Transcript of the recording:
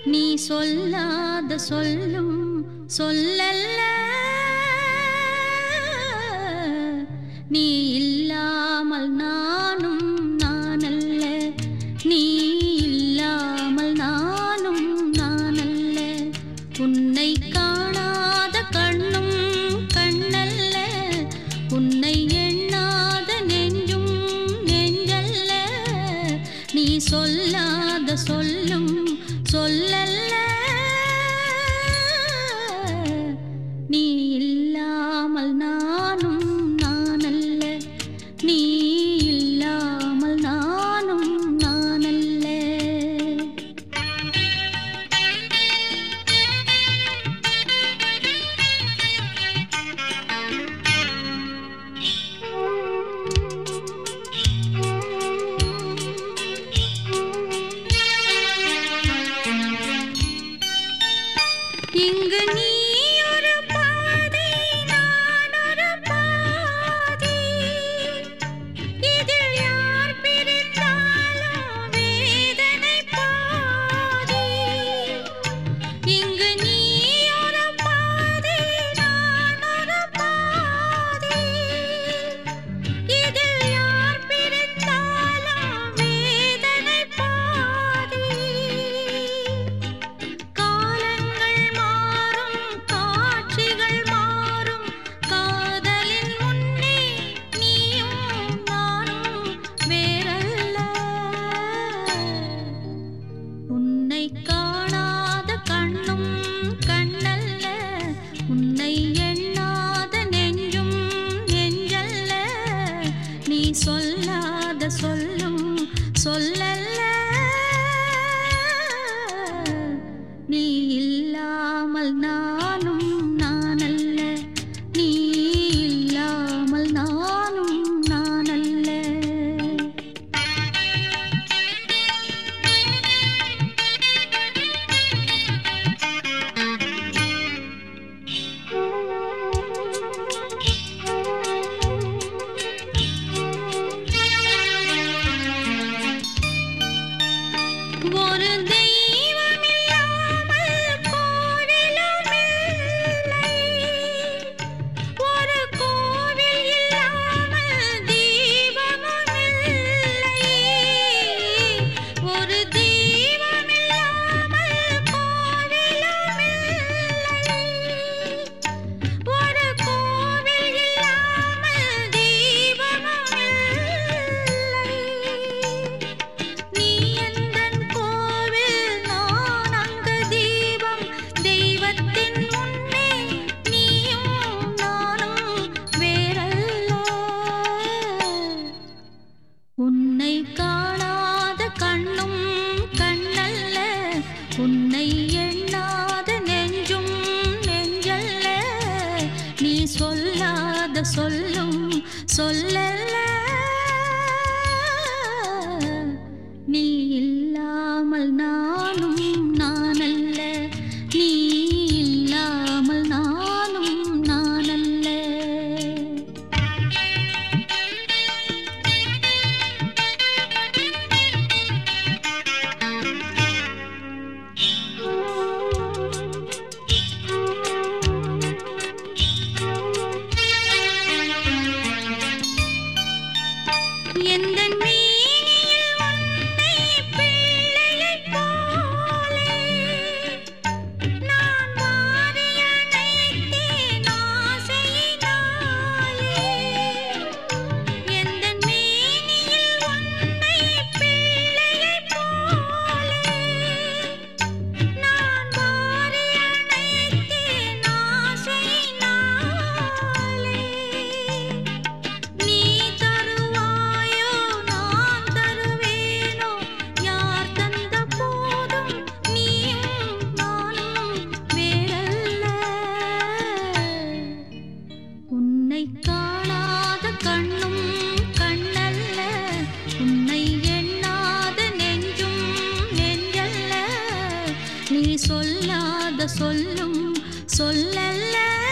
நீ சொல்லாத சொல்லும் சொல்லல்ல நீ இல்லாமல் நானும் நானல்ல நீ இல்லாமல் நானும் நானல்ல உன்னை காணாத கண்ணும் கண்ணல்ல உன்னை எண்ணாத நெஞ்சும் நெஞ்சல்ல நீ சொல்லாத சொல்லும் சொல்லல்ல நீ இல்லாமல் நானும் நானல்ல நீ இல்லாமல் நானும் நானல்ல இங்கு நீ ஒரு பாதை நான் ஒரு பாதை இதில் யார் பிரித்தாலும் வேதனை பாதி இங்கு நீ ஒரு பாதை நான் ஒரு பாதை இதில் யார் பிரித்தாலும் வேதனை பாதி காலங்கள் மாறும் காட்சிகள் மாறும் காதலின் முன்னே நீயும் நானும் வேறல்ல உன்னை காணாத கண்ணும் கண்ணல்ல உன்னை எண்ணாத நெஞ்சும் நெஞ்சல்ல நீ சொல்லாத சொல்லும் சொல்லல்ல நீ இல்லாமல் நானும் நானல்ல நீ இல்லாமல் நானும் நானல்ல ஒரு தெய்வம் இல்லாமல் கோவிலும் இல்லை ஒரு கோவில் இல்லாமல் தீபமும் இல்லை ஒரு தெய்வம் இல்லாமல் கோவிலும் இல்லை ஒரு கோவில் இல்லாமல் தீபமும் இல்லை நீ எந்தன் கோவில் நான் அங்கு தீபம் தெய்வத்தின் முன்னே நீயும் நானும் வேறல்ல உன்னை காணாத கண்ணும் கண்ணல்ல உன்னை எண்ணாத நெஞ்சும் நெஞ்சல்ல நீ சொல்லாத சொல்லும் சொல்லல்ல நீ இல்லாமல் நானும் நானல்ல நீ இல்லாமல் நானும் நானல்ல எந்த மீனில் உன்னை பிள்ளையைப் போலே நான் மாறி அணைத்தேன் ஆசையினாலே. எந்த மீனில் உன்னை பிள்ளையைப் போலே நான் மாறி அணைத்தேன் ஆசையினாலே. நீ தருவாயோ நான் தருவேனோ யார் தந்த போதும் நீயும் நானும் வேறல்ல உன்னை காணாத கண்ணும் கண்ணல்ல உன்னை எண்ணாத நெஞ்சும் நெஞ்சல்ல நீ சொல்லாத சொல்லும் சொல்லல்ல